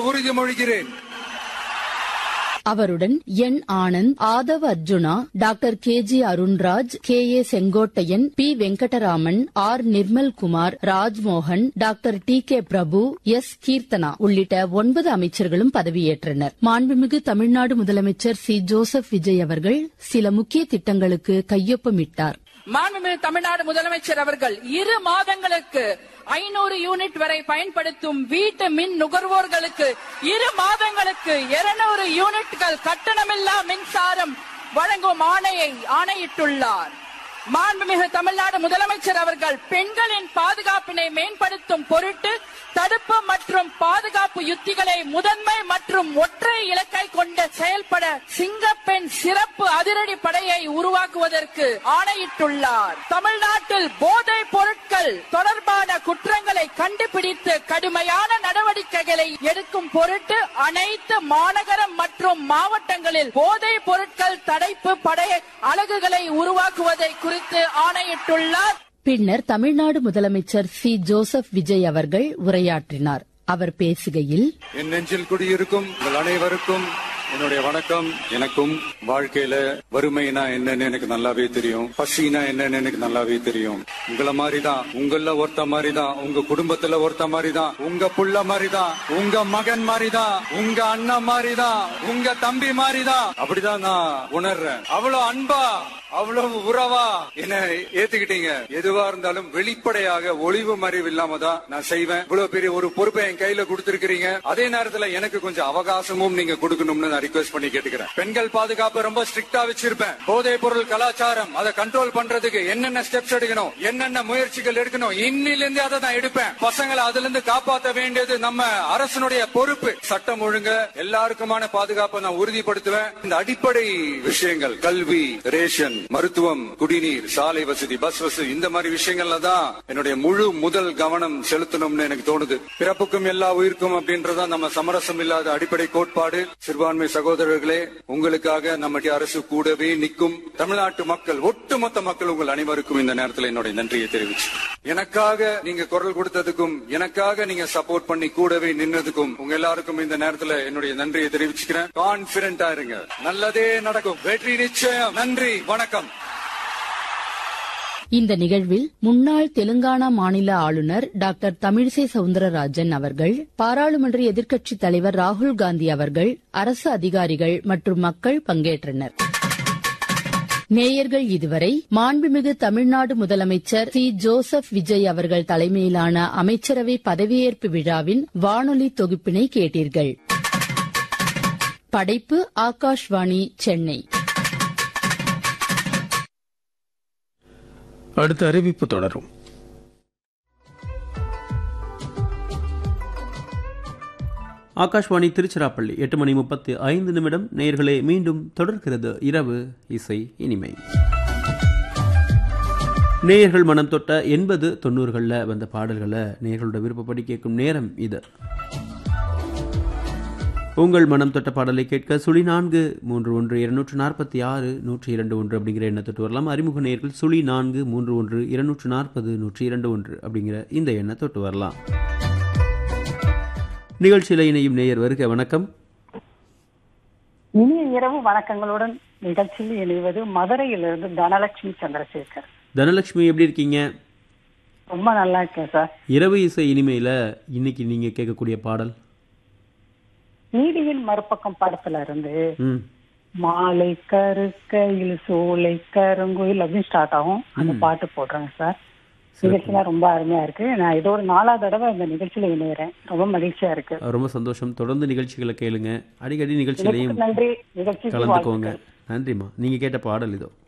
உறுதிமொழிகிறேன் அவருடன் என் Anand Aadhav Arjuna doctor K G Arunraj K A Sengottaiyan P Venkataraman R Nirmalkumar Rajmohan doctor T K Prabhu S Keerthana உள்ளிட்ட ஒன்பது அமைச்சர்களும் பதவியேற்றனர் மாண்புமிகு தமிழ்நாடு முதலமைச்சர் சி ஜோசப் விஜய் அவர்கள் சில முக்கிய திட்டங்களுக்கு கையொப்பமிட்டார் மாண்புமிகு தமிழ்நாடு முதலமைச்சர் அவர்கள் இரு மாதங்களுக்கு ஐநூறு யூனிட் வரை பயன்படுத்தும் வீட்டு மின் நுகர்வோர்களுக்கு இரு மாதங்களுக்கு இருநூறு யூனிட்கள் கட்டணமில்லா மின்சாரம் வழங்கும் ஆணையை ஆணையிட்டுள்ளார் மாண்புமிகு தமிழ்நாடு முதலமைச்சர் அவர்கள் பெண்களின் பாதுகாப்பினை மேம்படுத்தும் பொருட்டு தடுப்பு மற்றும் பாதுகாப்பு யுத்திகளை முதன்மை மற்றும் ஒற்றை இலக்கை கொண்டு செயல்பட சிங்கப்பெண் சிறப்பு அதிரடி படையை உருவாக்குவதற்கு ஆணையிட்டுள்ளார் தமிழ்நாட்டில் போதைப் பொருட்கள் தொடர்பான குற்றங்களை கண்டுபிடித்து கடுமையான நடவடிக்கைகளை எடுக்கும் பொருட்டு அனைத்து மாநகரம் மற்றும் மாவட்டங்களில் போதைப் பொருட்கள் தடைப்பு படை அலகுகளை உருவாக்குவதை குறித்து ஆணையிட்டுள்ளார் பின்னர் தமிழ்நாடு முதலமைச்சர் சி ஜோசப் விஜய் அவர்கள் உரையாற்றினார் அவர் பேசுகையில் என் நெஞ்சில் குடியிருக்கும் உங்கள் அனைவருக்கும் என்னுடைய வணக்கம் எனக்கும் வாழ்க்கையில வறுமைனா என்னன்னு எனக்கு நல்லாவே தெரியும் பசினா என்னன்னு எனக்கு நல்லாவே தெரியும் உங்கள மாதிரிதான் உங்கள ஒருத்த மாதிரிதான் உங்க குடும்பத்துல ஒருத்த மாதிரிதான் உங்க புள்ள மாதிரிதான் உங்க மகன் மாதிரிதான் உங்க அண்ணன் மாதிரிதான் உங்க தம்பி மாதிரிதான் அப்படிதான் நான் உணர்றேன் அவ்வளவு அன்பா அவ்வளவு உறவா என்ன ஏத்துக்கிட்டீங்க எதுவா இருந்தாலும் வெளிப்படையாக ஒளிவு மறைவு இல்லாம தான் நான் செய்வேன் இவ்வளவு பெரிய ஒரு பொறுப்பை என் கையில கொடுத்திருக்கிறீங்க அதே நேரத்துல எனக்கு கொஞ்சம் அவகாசமும் நீங்க கொடுக்கணும்னு நான் ரிக்வெஸ்ட் பண்ணி கேட்டுக்கிறேன் பெண்கள் பாதுகாப்பு ரொம்ப ஸ்ட்ரிக்டா வச்சிருப்பேன் போதைப் பொருள் கலாச்சாரம் அதை கண்ட்ரோல் பண்றதுக்கு என்னென்ன ஸ்டெப்ஸ் எடுக்கணும் என்னென்ன முயற்சிகள் எடுக்கணும் இன்னில இருந்து அதை தான் எடுப்பேன் பசங்களை அதுல இருந்து காப்பாற்ற வேண்டியது நம்ம அரசனுடைய பொறுப்பு சட்டம் ஒழுங்க எல்லாருக்குமான பாதுகாப்பை நான் உறுதிப்படுத்துவேன் இந்த அடிப்படை விஷயங்கள் கல்வி ரேஷன் மருத்துவம் குடிநீர் சாலை வசதி பஸ் வசதி இந்த மாதிரி விஷயங்கள்ல தான் என்னுடைய முழு முதல் கவனம் செலுத்தணும்னு எனக்கு தோணுது பிறப்புக்கும் எல்லா உயிருக்கும் அப்படின்றதா நம்ம சமரசம் இல்லாத அடிப்படை கோட்பாடு சிறுபான்மை சகோதரர்களே உங்களுக்காக நம்முடைய அரசு கூடவே நிற்கும் தமிழ்நாட்டு மக்கள் ஒட்டுமொத்த மக்கள் உங்கள் அனைவருக்கும் இந்த நேரத்தில் என்னுடைய நன்றியை தெரிவிச்சு எனக்காக நீங்க குரல் கொடுத்ததுக்கும் எனக்காக நீங்க சப்போர்ட் பண்ணி கூடவே நின்னதுக்கும் உங்க எல்லாருக்கும் இந்த நேரத்தில் என்னுடைய நன்றியை தெரிவிச்சுக்கிறேன் கான்பிடண்டா இருங்க நல்லதே நடக்கும் வெற்றி நிச்சயம் நன்றி வணக்கம் இந்த நிகழ்வில் முன்னாள் தெலுங்கானா மாநில ஆளுநர் டாக்டர் தமிழிசை சவுந்தரராஜன் அவர்கள் பாராளுமன்ற எதிர்க்கட்சித் தலைவர் ராகுல் காந்தி அவர்கள் அரசு அதிகாரிகள் மற்றும் மக்கள் பங்கேற்றனர் நேயர்கள் இதுவரை மாண்புமிகு தமிழ்நாடு முதலமைச்சர் சி ஜோசப் விஜய் அவர்கள் தலைமையிலான அமைச்சரவை பதவியேற்பு விழாவின் வானொலி தொகுப்பினை கேட்டீர்கள் படைப்பு ஆகாஷ்வாணி சென்னை அடுத்த அறிவிப்பு தொடரும் ஆகாஷ்வாணி திருச்சிராப்பள்ளி எட்டு மணி முப்பத்தி ஐந்து நிமிடம் நேயர்களே மீண்டும் தொடர்கிறது இரவு இசை இனிமை நேயர்கள் மனம் தொட்ட எண்பது தொண்ணூறுகளில் வந்த பாடல்களை நேயர்களோட விருப்பப்படி கேட்கும் நேரம் இது உங்கள் மனம் தொட்ட பாடலை கேட்க சுழி நான்கு மூன்று ஒன்று இருநூற்று நாற்பத்தி ஆறு நூற்றி இரண்டு ஒன்று அப்படிங்கிற எண்ணத்தொட்டு வரலாம் அறிமுக நேயர்கள் சுழி நான்கு மூன்று ஒன்று இருநூற்று நாற்பது நூற்றி இரண்டு ஒன்று அப்படிங்கிற இந்த எண்ணை தொட்டு வரலாம் நிகழ்ச்சியில் இணையும் நேயர் வருக வணக்கம் இனிய இரவு வணக்கங்களுடன் நிகழ்ச்சியில் இணைவது மதுரையிலிருந்து தனலட்சுமி சந்திரசேகர் தனலட்சுமி எப்படி இருக்கீங்க ரொம்ப நல்லா இருக்கேன் சார் இரவு இசை இனிமையில் இன்னைக்கு நீங்கள் கேட்கக்கூடிய பாடல் நீதியின் மறுபக்கம் படத்துல இருந்து ம் மாலை கருக்கையில் சோலை கருங்கோயில் அப்படின்னு ஸ்டார்ட் ஆகும் அந்த பாட்டு போடுறேங்க சார் நிகழ்ச்சிலாம் ரொம்ப அருமையா இருக்கு நான் இதோ ஒரு நாலாவது தடவை இந்த நிகழ்ச்சியில இணையறேன் ரொம்ப மகிழ்ச்சியா இருக்கு ரொம்ப சந்தோஷம் தொடர்ந்து நிகழ்ச்சிகளை கேளுங்க அடிக்கடி நிகழ்ச்சியிலையும் நன்றி நிகழ்ச்சிக்கு கலந்துக்கோங்க வாழ்த்துக்கள். நன்றிம்மா நீங்கள் கேட்ட பாடல் இதோ